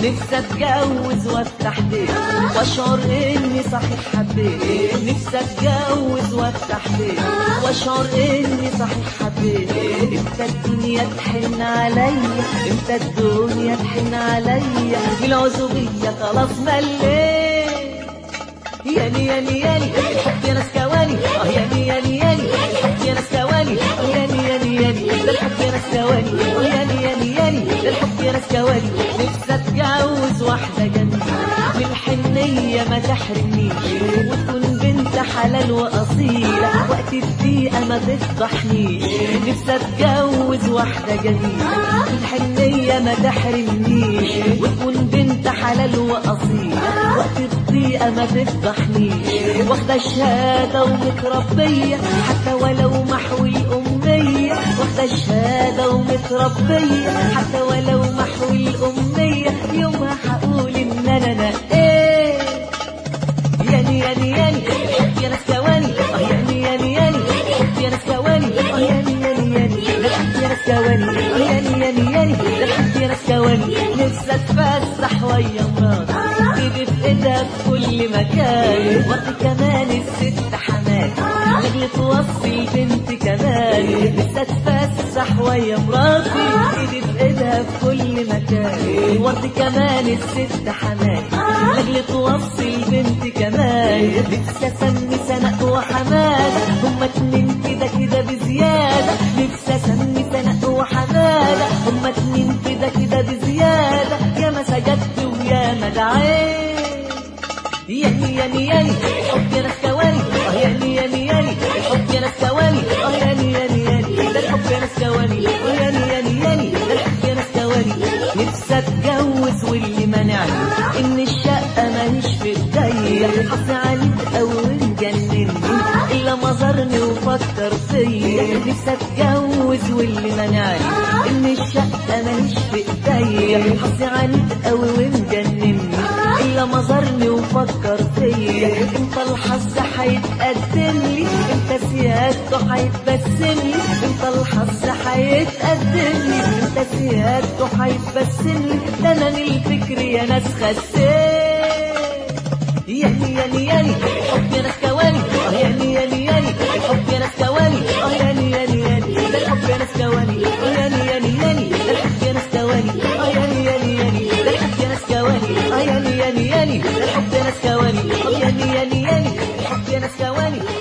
نفسي اتجوز وافتح بيت واشعر اني صحيح حبيت نفسي اتجوز وافتح بيت واشعر اني صحيح حبيت امتى الدنيا تحن عليا امتى الدنيا تحن عليا بالعزوبية خلاص مليت يالي يالي يالي الحب يا ناس كواني اه يالي يالي يالي الحب يا ناس كواني اه يالي يالي يالي ده الحب يا ناس كواني اه يالي يالي يالي ده الحب يا ناس كواني نفسي اتجوز واحدة جنبي بالحنية ما تحرمنيش وتكون بنت حلال وأصيلة وقت الدقيقة ما تفضحنيش نفسي اتجوز واحدة جميلة بالحنية ما تحرمنيش وتكون بنت حلال وأصيلة وقت الدقيقة ما تفضحنيش واخدة الشهادة ومتربية حتى ولو محو الأمية واخدة الشهادة ومتربية حتى ولو محو الأمية يومها هقول إن أنا أنا إيه ياني ياني ياني الحب يا ناس ثواني اه ياني ياني ياني الحب يا ناس ثواني اه ياني ياني ياني ده الحب يا ناس ثواني اه ياني ياني ياني ده الحب يا ناس ثواني نفسي اتفسح ويا مراتي ايدي في ايدها في كل مكان وقت كمان الست حماتي لاجل توصي البنت كمان نفسي اتفسح ويا مراتي ايدي في ايدها في كل مكان وقت كمان الست حماتي لاجل توصي البنت كمان نفسي اسمي سناء وحماد هما اتنين كده كده بزيادة نفسي اسمي سناء وحمادة هما اتنين كده كده بزيادة يا ما سجدت ويا ما دعيت ياني ياني ياني الحب يا ناس كواني اه ياني ياني ياني الحب يا ناس كواني اه ياني ياني ياني ده الحب يا ناس كواني اه ياني ياني ياني ده الحب يا ناس كواني نفسي اتجوز واللي منعني ان الشقه ماهيش في ايديا حظي عليك قوي مجنني الا ما زارني وفكر فيا نفسي اتجوز واللي منعني ان الشقه ماهيش في ايديا حظي عليك قوي ومجنني الا ما زارني وفكر فيا انت الحظ هيتقدم لي انت سيادته هيتبسم لي انت الحظ هيتقدم لي انت سيادته هيتبسم لي ده انا من الفكر يا ناس خسيت ياني ياني ياني الحب يا ناس كواني اه ياني ياني ياني الحب يا ناس كواني اه ياني ياني ياني ده الحب يا ناس كواني اه ياني ياني ياني ده الحب يا ناس كواني اه ياني ياني ياني ده الحب يا ناس كواني اه ياني ياني ياني ده الحب يا ناس كواني اه ياني ياني ياني الحب يا ناس كواني